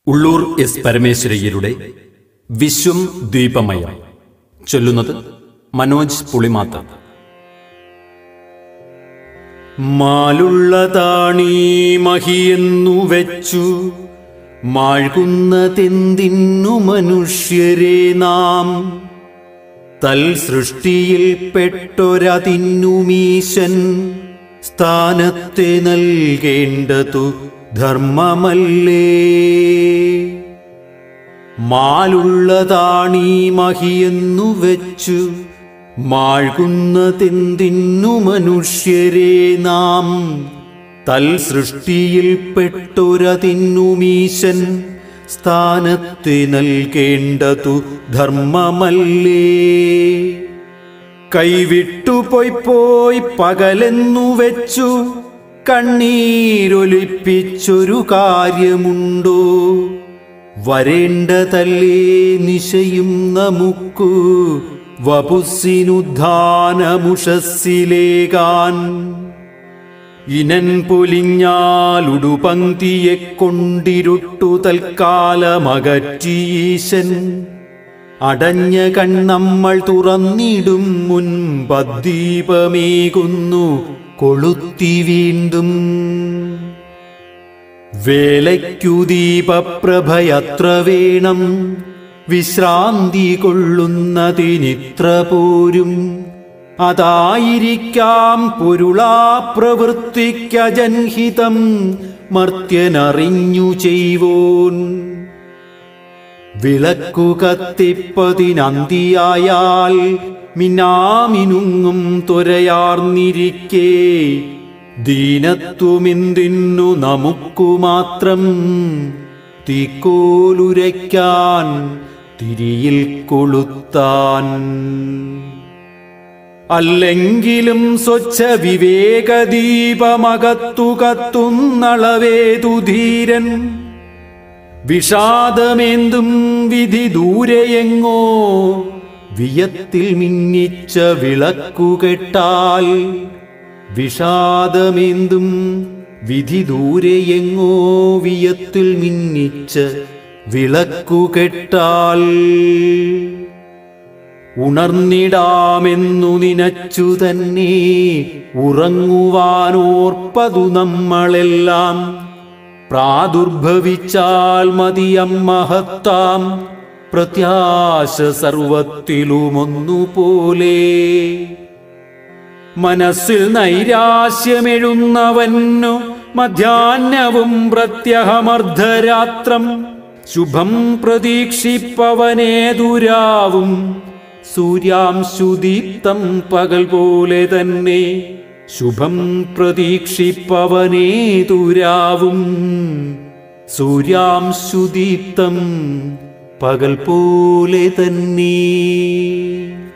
Ulloor S പരമേശ്വരയ്യരുടെ വിശ്വം ദ്വീപമയം ചൊല്ലുന്നത് മനോജ് പുളിമാത്ത മാലുള്ളതാണീ മഹിയെന്നു വെച്ചു മാഴ്കുന്നതെന്തിന്നു മനുഷ്യരെ നാം തൽ സൃഷ്ടിയിൽ പെട്ടൊരതിന്നുമീശൻ സ്ഥാനത്തെ നൽകേണ്ടതു ധർമ്മമല്ലേ മാലുള്ളതാണീ മഹിയെന്നു വെച്ചു മാഴ്കുന്നതെന്തിന്നു മനുഷ്യരെ നാം തൽ സൃഷ്ടിയിൽ പെട്ടൊരതിന്നുമീശൻ സ്ഥാനത്തെ നൽകേണ്ടതു ധർമ്മമല്ലേ കൈവിട്ടുപോയി പോയി പകലെന്നു വെച്ചു കണ്ണീരൊലിപ്പിച്ചൊരു കാര്യമുണ്ടോ വരേണ്ടതല്ലേ നിശയും നമുക്കു വപുസ്സിനുദ്ധാനമുഷസ്സിലേകാൻ ഇനൻ പൊലിഞ്ഞാലുടുപങ്ക്തിയെ കൊണ്ടിരുട്ടു തൽക്കാലമകറ്റീശൻ അടഞ്ഞ കണ്ണമ്മൾ തുറന്നിടും മുൻപദ്ദീപമേകുന്നു കൊളുത്തി വീണ്ടും വേലയ്ക്കു ദീപപ്രഭയത്ര വേണം വിശ്രാന്തി കൊള്ളുന്നതിനിത്ര പോരും അതായിരിക്കാം പൊരുളാ പ്രവൃത്തിക്കജൻഹിതം മർത്യനറിഞ്ഞു ചെയ്വോൻ വിളക്കു കത്തിപ്പതിനന്തിയായാൽ മിനാമിനുങ്ങും തൊരയാർന്നിരിക്കേ ദീനത്വമെന്തിന്നു നമുക്കു മാത്രം തീക്കോലുരയ്ക്കാൻ തിരിയിൽ കൊളുത്താൻ അല്ലെങ്കിലും സ്വച്ഛ വിവേകദീപമകത്തു കത്തുന്നളവേതു ധീരൻ വിഷാദമേന്തും വിധി ദൂരെയെങ്ങോ വിയത്തിൽ മിന്നിച്ച വിളക്കുകെട്ടാൽ വിഷാദമേന്തും വിധി ദൂരെയെങ്ങോ വിയത്തിൽ മിന്നിച്ച വിളക്കുകെട്ടാൽ ഉണർന്നിടാമെന്നു നിനച്ചു തന്നെ ഉറങ്ങുവാനോർപ്പതു നമ്മളെല്ലാം പ്രാദുർഭവിച്ചാൽ മതിയം മഹത്താം പ്രത്യാശ സർവത്തിലുമൊന്നുപോലെ മനസ്സിൽ നൈരാശ്യമെഴുന്നവന്നു മധ്യാഹ്നവും പ്രത്യഹമർദ്ധരാത്രം ശുഭം പ്രതീക്ഷിപ്പവനേതുരാവും സൂര്യാംശുദീപ്തം പകൽ പോലെ തന്നെ ശുഭം പ്രതീക്ഷിപ്പവനേതുരാവും സൂര്യാംശുദീപ്തം പകൽ പോലെ തന്നെ